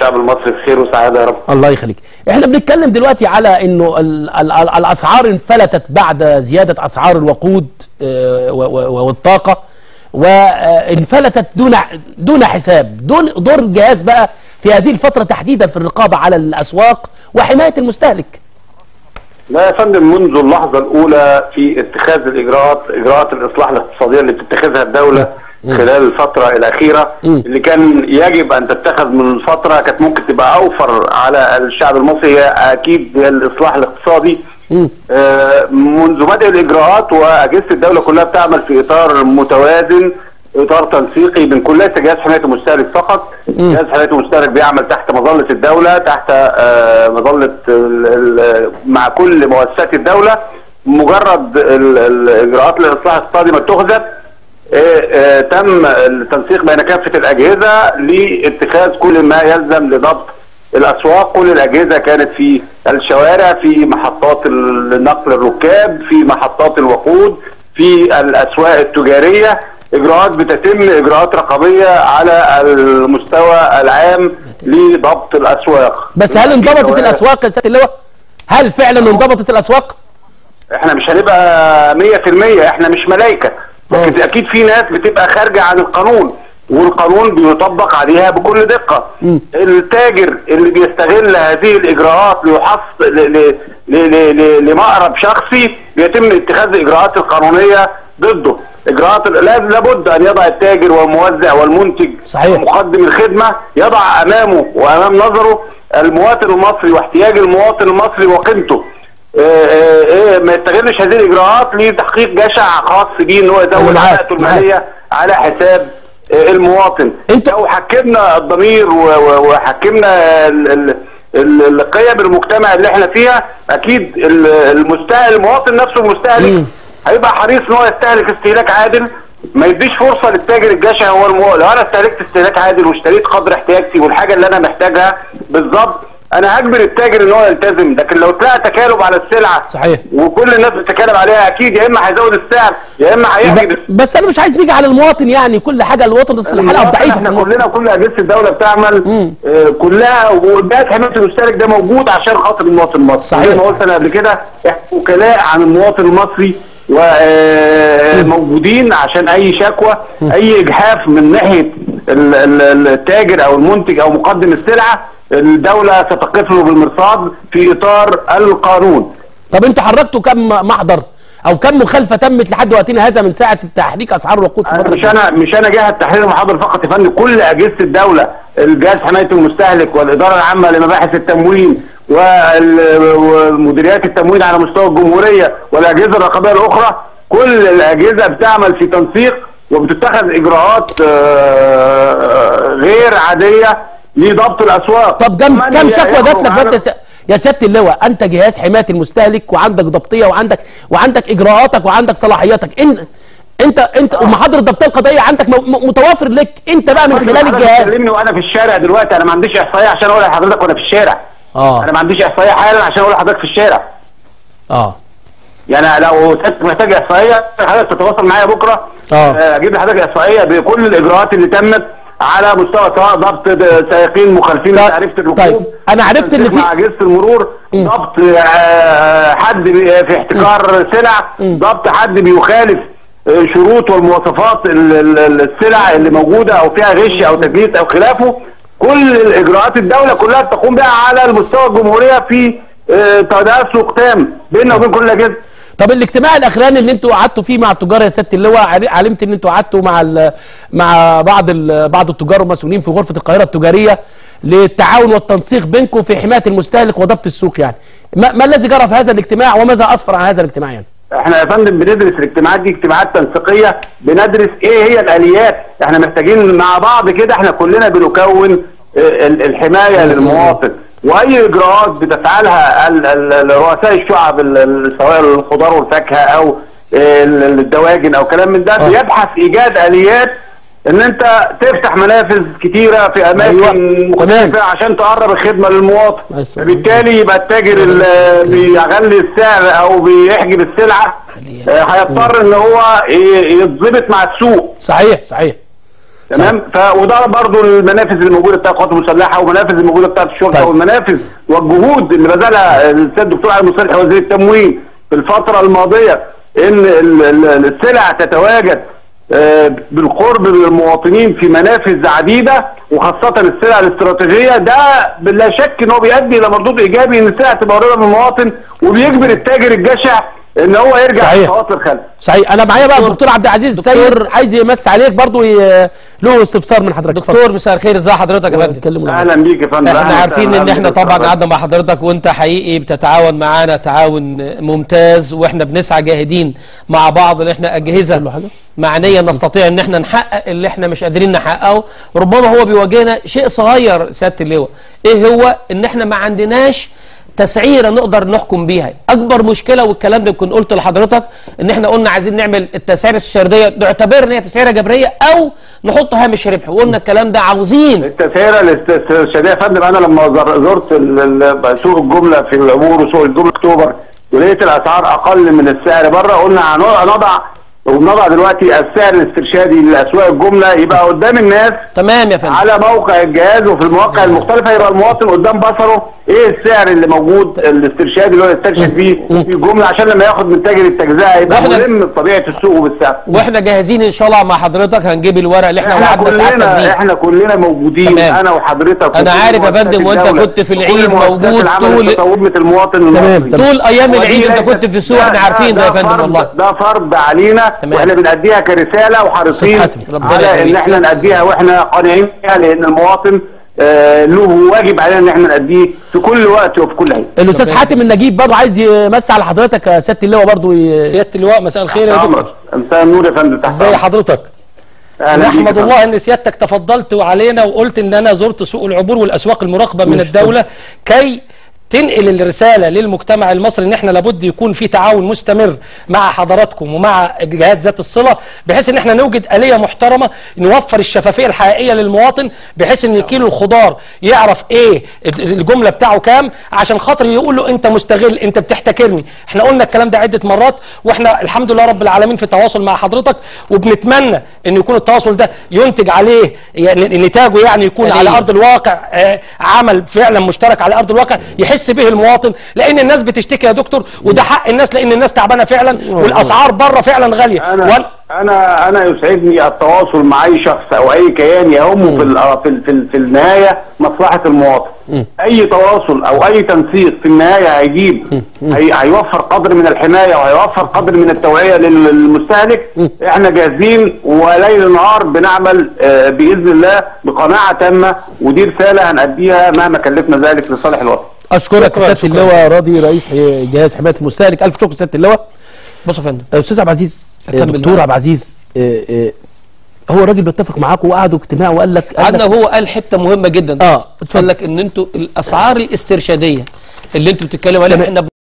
الشعب المصري بخير وسعاده يا رب الله يخليك احنا بنتكلم دلوقتي على انه ال ال ال الاسعار انفلتت بعد زياده اسعار الوقود آه، و- و- والطاقه وانفلتت دون دون حساب دون دور الجهاز بقى في هذه الفتره تحديدا في الرقابه على الاسواق وحمايه المستهلك لا يا فندم منذ اللحظة الأولى في اتخاذ الإجراءات إجراءات الإصلاح الاقتصادية اللي بتتخذها الدولة خلال الفترة الأخيرة مم. اللي كان يجب أن تتخذ من فترة كانت ممكن تبقى أوفر على الشعب المصري هي أكيد هي الإصلاح الاقتصادي مم. آه، منذ بدء الإجراءات وأجهزة الدولة كلها بتعمل في إطار متوازن إطار تنسيقي من كل ليس جهاز حماية المستهلك فقط جهاز حماية المستهلك بيعمل تحت مظلة الدولة تحت آه، مظلة ال- ال- مع كل مؤسسات الدولة مجرد ال- الإجراءات الإصلاح الاقتصادي ما اتخذت آه، آه، تم التنسيق بين كافة الأجهزة لاتخاذ كل ما يلزم لضبط الأسواق كل الأجهزة كانت في الشوارع في محطات النقل الركاب في محطات الوقود في الأسواق التجارية إجراءات بتتم إجراءات رقابية على المستوى العام لضبط الأسواق بس هل انضبطت الشوارع. الاسواق يا سياده اللواء هل فعلا انضبطت الاسواق احنا مش هنبقى 100% احنا مش ملائكه لكن اكيد في ناس بتبقى خارجه عن القانون والقانون بيطبق عليها بكل دقه التاجر اللي بيستغل هذه الاجراءات ليحص ل- ل- ل- ل- ل- لمأرب شخصي بيتم اتخاذ الاجراءات القانونيه ضده اجراءات لا- لابد ان يضع التاجر والموزع والمنتج صحيح. ومقدم الخدمه يضع امامه وامام نظره المواطن المصري واحتياج المواطن المصري وقيمته آه، آه، آه، ما يستغلش هذه الاجراءات لتحقيق جشع خاص بيه ان هو أنا يزود معاك، حقته الماليه على حساب آه، المواطن أنت- لو حكمنا الضمير و- و- وحكمنا ال- ال- ال- القيم المجتمع اللي احنا فيها اكيد ال- المستهلك المواطن نفسه المستهلك مم. هيبقى حريص ان هو يستهلك استهلاك عادل ما يديش فرصه للتاجر الجشع هو المو... لو انا استهلكت استهلاك عادل واشتريت قدر احتياجتي والحاجه اللي انا محتاجها بالظبط انا هجبر التاجر ان هو يلتزم لكن لو تلاقى تكالب على السلعه صحيح. وكل الناس بتتكلم عليها اكيد يا اما هيزود السعر يا اما هيحجب ب- بس انا مش عايز نيجي على المواطن يعني كل حاجه الوطن بس الحلقه المواطن ضعيفه في احنا الموضوع. كلنا كل اجهزه الدوله بتعمل مم. آه، كلها وجهاز حمايه المشترك ده موجود عشان خاطر المواطن المصري صحيح. زي ما قلت انا قبل كده احنا وكلاء عن المواطن المصري وموجودين عشان اي شكوى اي اجحاف من ناحيه ال- ال- التاجر او المنتج او مقدم السلعه الدوله ستقف له بالمرصاد في اطار القانون طب انتوا حركتوا كم محضر او كم مخالفه تمت لحد وقتنا هذا من ساعه تحريك اسعار الوقود في أنا الفتره مش انا مش انا جهه تحرير المحاضر فقط يا فندم كل اجهزه الدوله الجهاز حمايه المستهلك والاداره العامه لمباحث التموين وال- ومديريات التموين على مستوى الجمهوريه والاجهزه الرقابيه الاخرى كل الاجهزه بتعمل في تنسيق وبتتخذ اجراءات آه، غير عاديه لضبط الاسواق طب كم من كم شكوى يخرج جات لك على- بس يا س- يا سياده اللواء انت جهاز حمايه المستهلك وعندك ضبطيه وعندك وعندك اجراءاتك وعندك صلاحياتك ان انت انت ومحاضر الضبطيه القضائيه عندك م- م- متوافر لك انت بقى من خلال حضرتك الجهاز بتكلمني وانا في الشارع دلوقتي انا ما عنديش احصائيه عشان اقول لحضرتك وانا في الشارع اه انا ما عنديش احصائيه حالا عشان اقول لحضرتك في الشارع اه يعني لو سيادتك محتاج احصائيه حضرتك تتواصل معايا بكره آه. آه، اجيب لحضرتك احصائيه بكل الاجراءات اللي تمت على مستوى سواء ضبط سائقين مخالفين طيب- لتعريفه الركوب طيب، أنا عرفت إن تنسيق في- مع اجهزه المرور مم. ضبط آه، حد بي- في احتكار سلع ضبط حد بيخالف آه، شروط والمواصفات ال- ال- السلع اللي موجوده او فيها غش او تدليس او خلافه كل الاجراءات الدوله كلها تقوم بها على المستوى الجمهوريه في آه، تناسق تام بيننا وبين كل الاجهزه طب الاجتماع الاخراني اللي انتوا قعدتوا فيه مع التجار يا سياده اللواء عل- علمت ان انتوا قعدتوا مع ال- مع بعض ال- بعض التجار والمسؤولين في غرفه القاهره التجاريه للتعاون والتنسيق بينكم في حمايه المستهلك وضبط السوق يعني ما, ما الذي جرى في هذا الاجتماع وماذا اسفر عن هذا الاجتماع يعني احنا يا فندم بندرس الاجتماعات دي اجتماعات تنسيقيه بندرس ايه هي الاليات احنا محتاجين مع بعض كده احنا كلنا بنكون اه، ال- الحمايه للمواطن واي اجراءات بتفعلها ال- ال- رؤساء الشعب ال- ال- سواء الخضار والفاكهه او ال- ال- الدواجن او كلام من ده آه. بيبحث ايجاد اليات ان انت تفتح منافذ كتيره في اماكن أيوة. مختلفه عشان تقرب الخدمه للمواطن بس- فبالتالي يبقى التاجر اللي بيغلي السعر او بيحجب السلعه آه، هيضطر ان هو ي- يتظبط مع السوق صحيح صحيح تمام ف وده برضه المنافذ الموجوده بتاعت القوات المسلحه والمنافذ الموجوده بتاعت الشرطه طيب. والمنافذ والجهود اللي بذلها السيد الدكتور علي مصلحي وزير التموين في الفتره الماضيه ان ال- ال- السلع تتواجد آه، بالقرب من المواطنين في منافذ عديده وخاصه السلع الاستراتيجيه ده بلا شك ان هو بيؤدي الى مردود ايجابي ان السلع تبقى قريبه من المواطن وبيجبر التاجر الجشع ان هو يرجع صحيح. خطوات الخلف صحيح انا معايا بقى دكتور- الدكتور عبد العزيز دكتور- السيد عايز يمسي عليك برضو ي... له استفسار من حضرتك دكتور مساء الخير ازي حضرتك يا فندم اتكلموا اهلا بيك يا فندم احنا أهلاً عارفين وسهلاً ان احنا بك. طبعا قعدنا مع حضرتك وانت حقيقي بتتعاون معانا تعاون ممتاز واحنا بنسعى جاهدين مع بعض ان احنا اجهزه معنيه نستطيع ان احنا نحقق اللي احنا مش قادرين نحققه ربما هو بيواجهنا شيء صغير سياده اللواء ايه هو ان احنا ما عندناش تسعيره نقدر نحكم بيها اكبر مشكله والكلام ده كنت قلت لحضرتك ان احنا قلنا عايزين نعمل التسعيره الشرديه نعتبر ان هي تسعيره جبريه او نحط هامش ربح وقلنا الكلام ده عاوزين التسعيره الاسترشاديه يا فندم انا لما زر- زرت ال- ال- سوق الجمله في العبور وسوق الجمله اكتوبر ولقيت الاسعار اقل من السعر بره قلنا هنضع هنضع ونضع دلوقتي السعر الاسترشادي لاسواق الجمله يبقى قدام الناس تمام يا فندم على موقع الجهاز وفي المواقع المختلفه يبقى المواطن قدام بصره ايه السعر اللي موجود الاسترشادي اللي هو يسترشد بيه في الجمله عشان لما ياخد من تاجر التجزئه يبقى وإحنا- ملم بطبيعه السوق وبالسعر واحنا جاهزين ان شاء الله مع حضرتك هنجيب الورق اللي احنا احنا وعدنا ساعتك كلنا بيه احنا كلنا موجودين تمام. انا وحضرتك أنا وكل عارف يا مؤسسات فندم وأنت الدولة كنت في وكل العيد مؤسسات موجود العمل طول- لتطوير المواطن تمام، المصري تمام. طول ايام ودي العيد انت ليست- كنت في السوق احنا ده- عارفين ده يا فندم فرض- والله ده فرض علينا تمام. واحنا بنأديها كرساله وحريصين أستاذ حاتم، ربنا على ان يخليك. احنا نأديها واحنا قانعين بيها لان المواطن آه، له واجب علينا ان احنا نأديه في كل وقت وفي كل حين الاستاذ ربنا حاتم يخليك. النجيب برضو عايز يمسي على حضرتك يا سياده اللواء برضو ي... سياده اللواء مساء الخير يا عمرو دكتور مساء النور يا فندم تحت ازي أمرك. حضرتك أهلا بيك يا نحمد فندم. الله ان سيادتك تفضلت علينا وقلت ان انا زرت سوق العبور والاسواق المراقبه من مش الدوله كي تنقل الرساله للمجتمع المصري ان احنا لابد يكون في تعاون مستمر مع حضراتكم ومع جهات ذات الصله بحيث ان احنا نوجد اليه محترمه نوفر الشفافيه الحقيقيه للمواطن بحيث ان كيلو الخضار يعرف ايه الجمله بتاعه كام عشان خاطر يقول له انت مستغل انت بتحتكرني احنا قلنا الكلام ده عده مرات واحنا الحمد لله رب العالمين في تواصل مع حضرتك وبنتمنى ان يكون التواصل ده ينتج عليه يعني نتاجه يعني يكون آلية. على ارض الواقع آه، عمل فعلا مشترك على ارض الواقع يحس به المواطن لان الناس بتشتكي يا دكتور وده حق الناس لان الناس تعبانه فعلا والاسعار بره فعلا غاليه انا وأنا- انا انا يسعدني التواصل مع اي شخص او اي كيان يهمه في ال- في ال- في, ال- في النهايه مصلحه المواطن اي تواصل او اي تنسيق في النهايه هيجيب هي هيوفر قدر من الحمايه وهيوفر قدر من التوعيه لل- للمستهلك احنا جاهزين وليل نهار بنعمل آه، باذن الله بقناعه تامه ودي رساله هنأديها مهما كلفنا ذلك لصالح الوطن اشكرك شكراً، سياده شكراً. اللواء راضي رئيس جهاز حمايه المستهلك الف شكر سياده اللواء بص يا فندم استاذ عبد العزيز أكمل دكتور معاك. عبد العزيز آه، آه، هو الراجل بيتفق معاكم وقعدوا اجتماع وقال لك قال قعدنا لك هو قال حته مهمه جدا آه، اتفضل. قال لك ان انتوا الاسعار الاسترشاديه اللي انتوا بتتكلموا عليها تمام. احنا